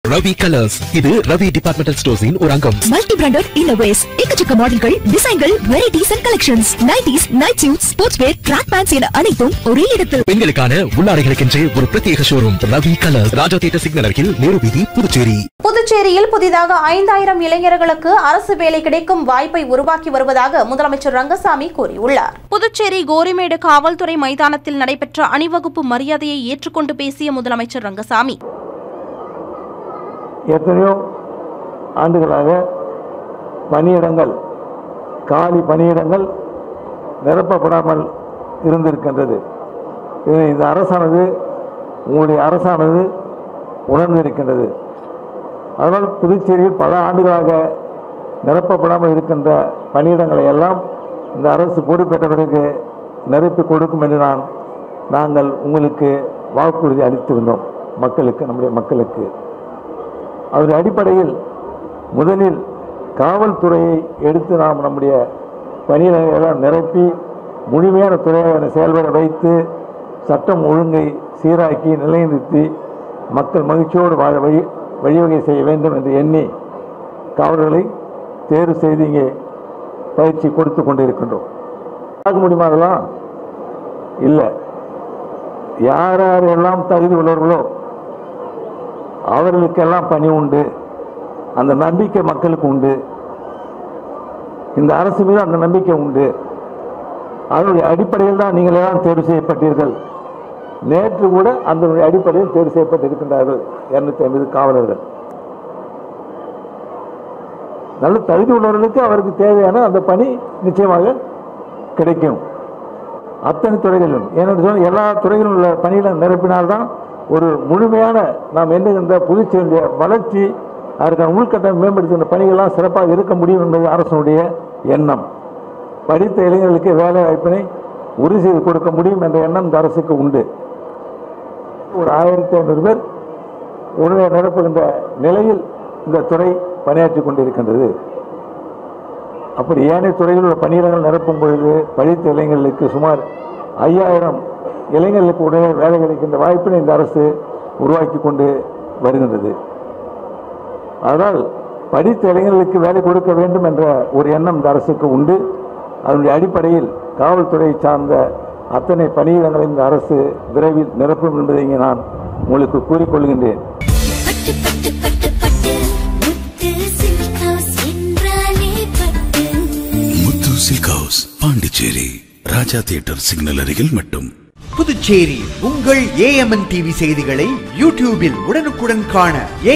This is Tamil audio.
ரவி கலர்ஸ் இது ரவி டிபார்ட்மெண்டல் ஸ்டோர்ஸின் ஒரு அங்கம் மல்டி பிராண்டட் இன்னோவேஸ் எக்கச்சக்க மாடல்கள் டிசைன்கள் varieties and collections nighties night suit sportswear track pants என அனைத்தும் ஒரே இடத்தில் பெண்களுக்கான உள்ளாடைகளுக்கென்றே ஒரு பிரத்யேக showroom Ravi colours Raja theatre signal அருகில் நேரு வீதி புதுச்சேரி புதுச்சேரியில் புதிதாக ஐந்தாயிரம் இளைஞர்களுக்கு அரசு வேலை கிடைக்கும் வாய்ப்பை உருவாக்கி வருவதாக முதலமைச்சர் ரங்கசாமி கூறியுள்ளார் புதுச்சேரி கோரிமேடு காவல்துறை மைதானத்தில் நடைபெற்ற அணிவகுப்பு மரியாதையை ஏற்றுக்கொண்டு பேசிய முதலமைச்சர் ரங்கசாமி எத்தனையோ ஆண்டுகளாக பணியிடங்கள் காலி பணியிடங்கள் நிரப்பப்படாமல் இருந்திருக்கின்றது இதை இந்த அரசானது உங்களுடைய அரசானது உணர்ந்திருக்கின்றது அதனால் புதுச்சேரியில் பல ஆண்டுகளாக நிரப்பப்படாமல் இருக்கின்ற பணியிடங்களை எல்லாம் இந்த அரசு பொறுப்பேற்ற பிறகு நிரப்பி கொடுக்கும் என்று நான் நாங்கள் உங்களுக்கு வாக்குறுதி அளித்திருந்தோம் மக்களுக்கு நம்முடைய மக்களுக்கு அதன் அடிப்படையில் முதலில் காவல்துறையை எடுத்து நாம் நம்முடைய பணியிடங்களை எல்லாம் நிரப்பி முழுமையான துறையாக செயல்பட வைத்து சட்டம் ஒழுங்கை சீராக்கி நிலைநிறுத்தி மக்கள் மகிழ்ச்சியோடு வாழ வழி வழிவகை செய்ய வேண்டும் என்று எண்ணி காவலர்களை தேர்வு செய்து இங்கே பயிற்சி கொடுத்து கொண்டிருக்கின்றோம் பார்க்க முடியுமா அதெல்லாம் இல்லை யார் யாரெல்லாம் தகுதி உள்ளவர்களோ அவர்களுக்கெல்லாம் பணி உண்டு அந்த நம்பிக்கை மக்களுக்கு உண்டு இந்த அரசு மீது அந்த நம்பிக்கை உண்டு அதனுடைய அடிப்படையில் தான் நீங்கள் எல்லாம் தேர்வு செய்யப்பட்டீர்கள் நேற்று கூட அந்த அடிப்படையில் தேர்வு செய்யப்பட்டிருக்கின்றார்கள் இருநூத்தி ஐம்பது காவலர்கள் நல்ல தகுதி உள்ளவர்களுக்கு அவருக்கு தேவையான அந்த பணி நிச்சயமாக கிடைக்கும் அத்தனை துறைகளிலும் ஏனென்று சொன்னால் எல்லா துறைகளிலும் உள்ள பணிகளை நிரப்பினால்தான் ஒரு முழுமையான நாம் எண்ணுகின்ற புதுச்சேரியுடைய வளர்ச்சி அதற்கான உள்கட்டமைப்பு மேம்படுத்துகின்ற பணிகள்லாம் சிறப்பாக இருக்க முடியும் என்பது அரசனுடைய எண்ணம் படித்த இளைஞர்களுக்கு வேலை வாய்ப்பினை உறுதி செய்து கொடுக்க முடியும் என்ற எண்ணம் இந்த அரசுக்கு உண்டு ஒரு ஆயிரத்தி ஐநூறு பேர் உடனே நிரப்புகின்ற நிலையில் இந்த துறை பணியாற்றி கொண்டிருக்கின்றது அப்படி ஏனைய துறையில் உள்ள பணியிடங்கள் நிரப்பும் பொழுது படித்த இளைஞர்களுக்கு சுமார் ஐயாயிரம் இளைஞர்களுக்கு உடனே வேலை கிடைக்கின்ற வாய்ப்பினை இந்த அரசு உருவாக்கி கொண்டு வருகின்றது அதனால் படித்த இளைஞர்களுக்கு வேலை கொடுக்க வேண்டும் என்ற ஒரு எண்ணம் இந்த அரசுக்கு உண்டு அதனுடைய அடிப்படையில் காவல்துறையை சார்ந்த அத்தனை பணியிடங்களையும் இந்த அரசு விரைவில் நிரப்பும் என்பதை இங்கே நான் உங்களுக்கு கூறிக்கொள்கின்றேன் பட்டு பட்டு பட்டு பட்டு முத்து சில்க் ஹவுஸ் என்றாலே Pattu Muthu silk house Pondicherry Raja theatre signal அருகில் மட்டும் புதுச்சேரி உங்கள் ஏஎம்என் டிவி செய்திகளை யூடியூபில் உடனுக்குடன் காண